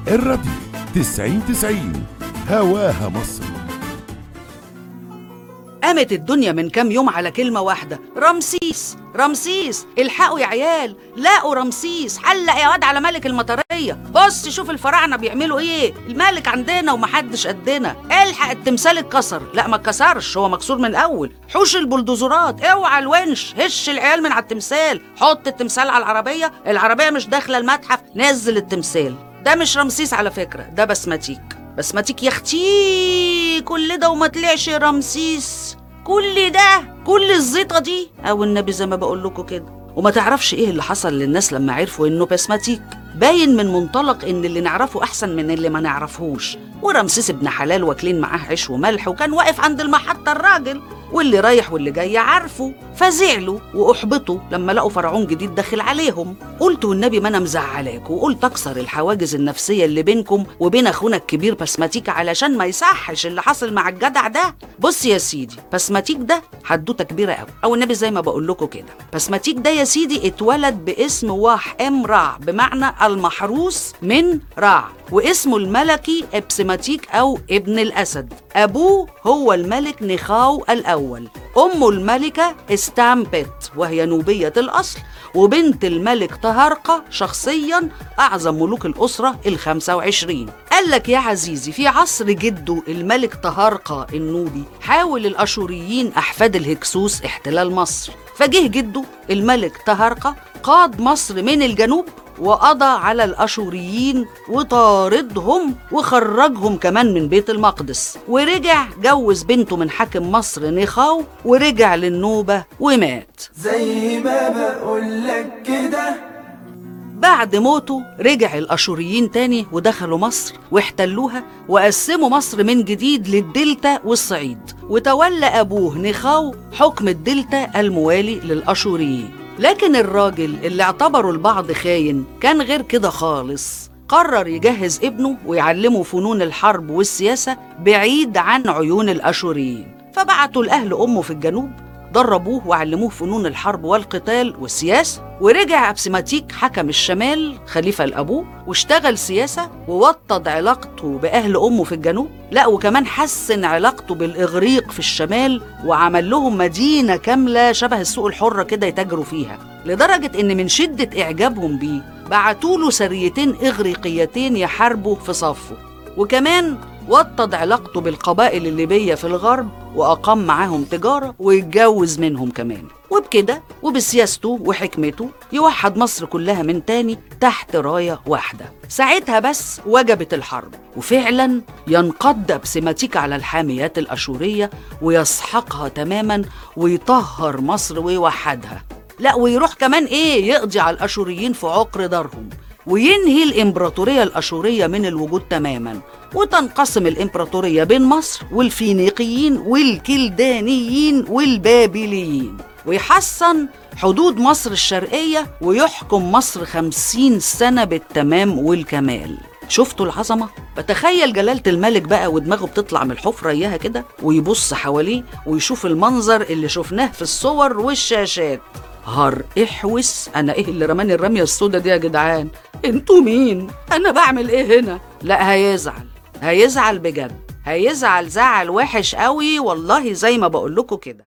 الراديو 90 90 هواها مصر قامت الدنيا من كام يوم على كلمة واحدة رمسيس رمسيس الحقوا يا عيال لاقوا رمسيس حلق يا واد على ملك المطرية بص شوف الفراعنة بيعملوا ايه الملك عندنا ومحدش قدنا الحق التمثال اتكسر لا ما اتكسرش هو مكسور من الاول حوش البلدوزرات اوعى الونش هش العيال من على التمثال حط التمثال على العربية العربية مش داخلة المتحف نزل التمثال ده مش رمسيس على فكرة ده بسمتيك بسمتيك يا اختي كل ده وما طلعش رمسيس كل ده كل الزيطه دي او النبي زي ما بقول لكم كده وما تعرفش ايه اللي حصل للناس لما عرفوا انه بسمتيك باين من منطلق ان اللي نعرفه احسن من اللي ما نعرفهوش ورمسيس ابن حلال واكلين معاه عيش وملح وكان واقف عند المحطه الراجل واللي رايح واللي جاي عارفه فزعلوا واحبطوا لما لقوا فرعون جديد داخل عليهم قلت والنبي ما انا مزعلاكوا وقلت اكسر الحواجز النفسيه اللي بينكم وبين اخونا الكبير بسماتيك علشان ما يصحش اللي حصل مع الجدع ده بص يا سيدي بسماتيك ده حدوته كبيره قوي او النبي زي ما بقول لكم كده بسماتيك ده يا سيدي اتولد باسم واح ام رع بمعنى المحروس من رع واسمه الملكي ابسماتيك او ابن الاسد ابوه هو الملك نخاو الاول امه الملكه استامبت وهي نوبيه الاصل وبنت الملك طهرقة شخصيا أعظم ملوك الأسرة الخمسة وعشرين قال لك يا عزيزي في عصر جده الملك طهرقة النوبي حاول الأشوريين أحفاد الهكسوس احتلال مصر فجه جده الملك طهرقة قاد مصر من الجنوب وقضى على الأشوريين وطاردهم وخرجهم كمان من بيت المقدس ورجع جوز بنته من حاكم مصر نخاو ورجع للنوبة ومات زي ما بقولك كده بعد موته رجع الأشوريين تاني ودخلوا مصر واحتلوها وقسموا مصر من جديد للدلتا والصعيد وتولى أبوه نخاو حكم الدلتا الموالي للأشوريين لكن الراجل اللي اعتبره البعض خاين كان غير كده خالص قرر يجهز ابنه ويعلمه فنون الحرب والسياسة بعيد عن عيون الأشوريين فبعتوا لأهل أمه في الجنوب دربوه وعلموه فنون الحرب والقتال والسياسة ورجع أبسماتيك حكم الشمال خليفة لأبوه واشتغل سياسة ووطد علاقته بأهل أمه في الجنوب لا وكمان حسن علاقته بالإغريق في الشمال وعمل لهم مدينة كاملة شبه السوق الحرة كده يتاجروا فيها لدرجة إن من شدة إعجابهم بيه بعتوا له سريتين إغريقيتين يحاربوا في صفه وكمان وطد علاقته بالقبائل الليبية في الغرب وأقام معاهم تجارة ويتجوز منهم كمان وبكده وبسياسته وحكمته يوحد مصر كلها من تاني تحت راية واحدة ساعتها بس وجبت الحرب وفعلا ينقض بسماتيك على الحاميات الأشورية ويسحقها تماما ويطهر مصر ويوحدها لا ويروح كمان ايه يقضي على الاشوريين في عقر دارهم وينهي الامبراطوريه الاشوريه من الوجود تماما وتنقسم الامبراطوريه بين مصر والفينيقيين والكلدانيين والبابليين ويحسن حدود مصر الشرقيه ويحكم مصر خمسين سنه بالتمام والكمال شفتوا العظمه بتخيل جلاله الملك بقى ودماغه بتطلع من الحفره اياها كده ويبص حواليه ويشوف المنظر اللي شفناه في الصور والشاشات هر احوس انا ايه اللي رماني الرميه السودا دي يا جدعان انتوا مين انا بعمل ايه هنا لا هيزعل هيزعل بجد هيزعل زعل وحش قوي والله زي ما بقول لكم كده